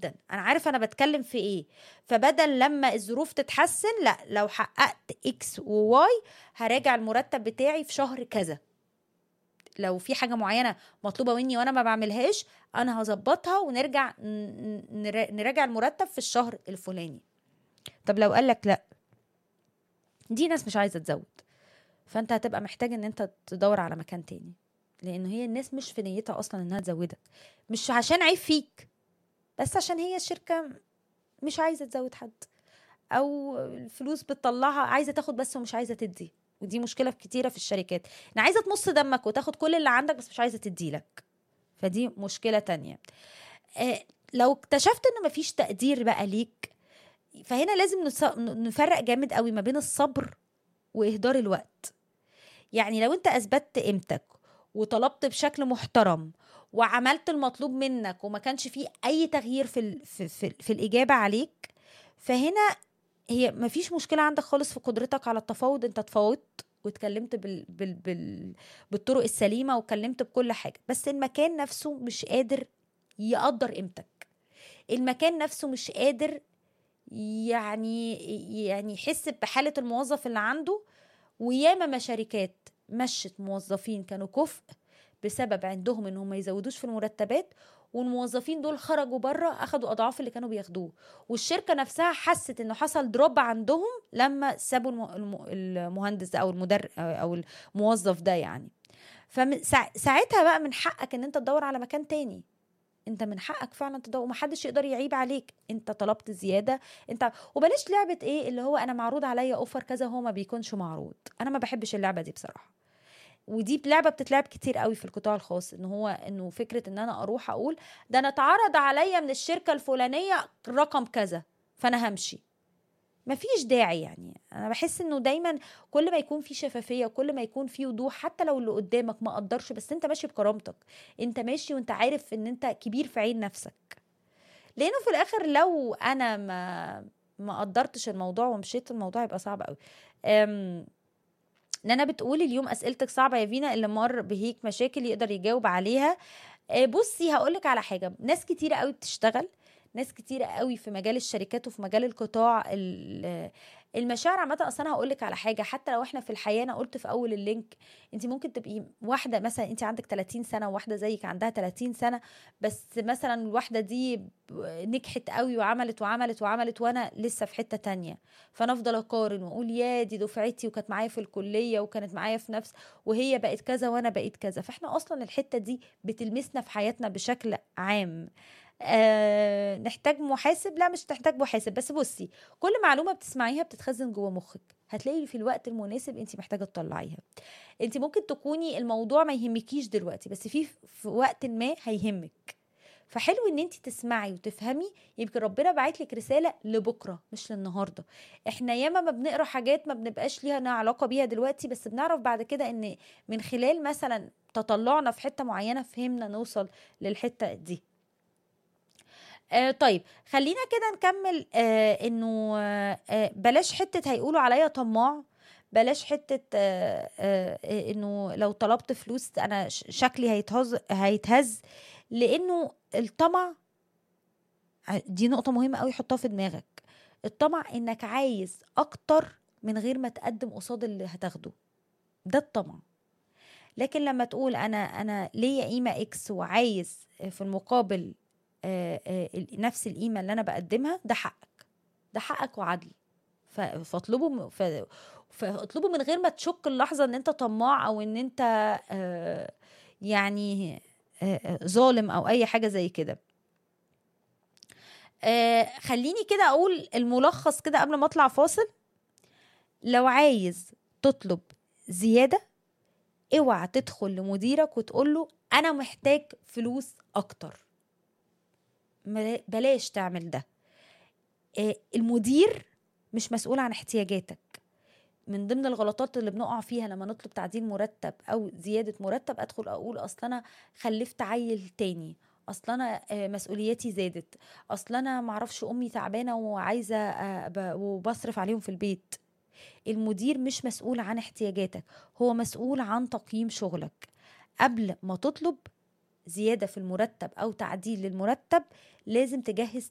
جدا انا عارف انا بتكلم في ايه فبدل لما الظروف تتحسن لا لو حققت اكس وواي هراجع المرتب بتاعي في شهر كذا لو في حاجه معينه مطلوبه مني وانا ما بعملهاش انا هظبطها ونرجع ن- نر- نراجع المرتب في الشهر الفلاني طب لو قال لك لا دي ناس مش عايزه تزود فانت هتبقى محتاج ان انت تدور على مكان تاني لان هي الناس مش في نيتها اصلا انها تزودك مش عشان عيب فيك بس عشان هي الشركه مش عايزه تزود حد او الفلوس بتطلعها عايزه تاخد بس ومش عايزه تدي ودي مشكله كتيره في الشركات انا عايزه تمص دمك وتاخد كل اللي عندك بس مش عايزه تديلك فدي مشكله تانية آه لو اكتشفت ان مفيش تقدير بقى ليك فهنا لازم نص- نفرق جامد قوي ما بين الصبر واهدار الوقت يعني لو انت اثبتت قيمتك وطلبت بشكل محترم وعملت المطلوب منك وما كانش فيه اي تغيير في ال في, في, في الاجابه عليك فهنا هي ما فيش مشكله عندك خالص في قدرتك على التفاوض انت تفاوضت واتكلمت بال بال بال بالطرق السليمه واتكلمت بكل حاجه بس المكان نفسه مش قادر يقدر قيمتك المكان نفسه مش قادر يعني يعني يحس بحاله الموظف اللي عنده وياما ما شركات مشت موظفين كانوا كفء بسبب عندهم انهم ما يزودوش في المرتبات والموظفين دول خرجوا بره اخدوا اضعاف اللي كانوا بياخدوه والشركه نفسها حست انه حصل دروب عندهم لما سابوا الم- الم- المهندس ده او المدر او الموظف ده يعني فساعتها بقى من حقك ان انت تدور على مكان تاني انت من حقك فعلا تدور ومحدش يقدر يعيب عليك انت طلبت زياده انت وبلاش لعبه ايه اللي هو انا معروض عليا اوفر كذا هو ما بيكونش معروض انا ما بحبش اللعبه دي بصراحه ودي لعبه بتتلعب كتير قوي في القطاع الخاص ان هو انه فكره ان انا اروح اقول ده انا اتعرض عليا من الشركه الفلانيه رقم كذا فانا همشي مفيش داعي يعني انا بحس انه دايما كل ما يكون في شفافيه وكل ما يكون في وضوح حتى لو اللي قدامك ما قدرش بس انت ماشي بكرامتك انت ماشي وانت عارف ان انت كبير في عين نفسك لانه في الاخر لو انا ما ما قدرتش الموضوع ومشيت الموضوع يبقى صعب قوي أم نانا بتقول اليوم اسئلتك صعبه يا فينا اللي مر بهيك مشاكل يقدر يجاوب عليها آه، بصي هقولك على حاجه ناس كتيره قوي بتشتغل ناس كتيره قوي في مجال الشركات وفي مجال القطاع ال- المشاعر عامه اصلا انا هقول لك على حاجه حتى لو احنا في الحياه انا قلت في اول اللينك انت ممكن تبقي واحده مثلا انت عندك 30 سنه وواحده زيك عندها 30 سنه بس مثلا الواحده دي ب- نجحت قوي وعملت وعملت وعملت وانا لسه في حته تانية فانا افضل اقارن واقول يا دي دفعتي وكانت معايا في الكليه وكانت معايا في نفس وهي بقت كذا وانا بقيت كذا فاحنا اصلا الحته دي بتلمسنا في حياتنا بشكل عام آه نحتاج محاسب لا مش تحتاج محاسب بس بصي كل معلومه بتسمعيها بتتخزن جوه مخك هتلاقي في الوقت المناسب انت محتاجه تطلعيها انت ممكن تكوني الموضوع ما يهمكيش دلوقتي بس في في وقت ما هيهمك فحلو ان انت تسمعي وتفهمي يمكن ربنا باعت لك رساله لبكره مش للنهارده احنا ياما ما بنقرا حاجات ما بنبقاش ليها علاقه بيها دلوقتي بس بنعرف بعد كده ان من خلال مثلا تطلعنا في حته معينه فهمنا نوصل للحته دي آه طيب خلينا كده نكمل آه انه آه آه، بلاش حته هيقولوا عليا طماع بلاش حته آه آه آه، انه لو طلبت فلوس انا ش- شكلي هيتهز هيتهز لانه الطمع دي نقطه مهمه قوي حطها في دماغك الطمع انك عايز اكتر من غير ما تقدم قصاد اللي هتاخده ده الطمع لكن لما تقول انا انا ليا قيمه اكس وعايز في المقابل آه، آه، ال- نفس القيمه اللي انا بقدمها ده حقك ده حقك وعدل ف- فاطلبه م- ف- فاطلبه من غير ما تشك اللحظه ان انت طماع او ان انت آه، يعني آه، آه، ظالم او اي حاجه زي كده آه، خليني كده اقول الملخص كده قبل ما اطلع فاصل لو عايز تطلب زياده اوعى تدخل لمديرك وتقول له انا محتاج فلوس اكتر ملا- بلاش تعمل ده آه، المدير مش مسؤول عن احتياجاتك من ضمن الغلطات اللي بنقع فيها لما نطلب تعديل مرتب او زياده مرتب ادخل اقول اصل انا خلفت عيل تاني اصل انا آه، مسؤولياتي زادت اصل انا معرفش امي تعبانه وعايزه آه، ب- وبصرف عليهم في البيت المدير مش مسؤول عن احتياجاتك هو مسؤول عن تقييم شغلك قبل ما تطلب زياده في المرتب او تعديل للمرتب لازم تجهز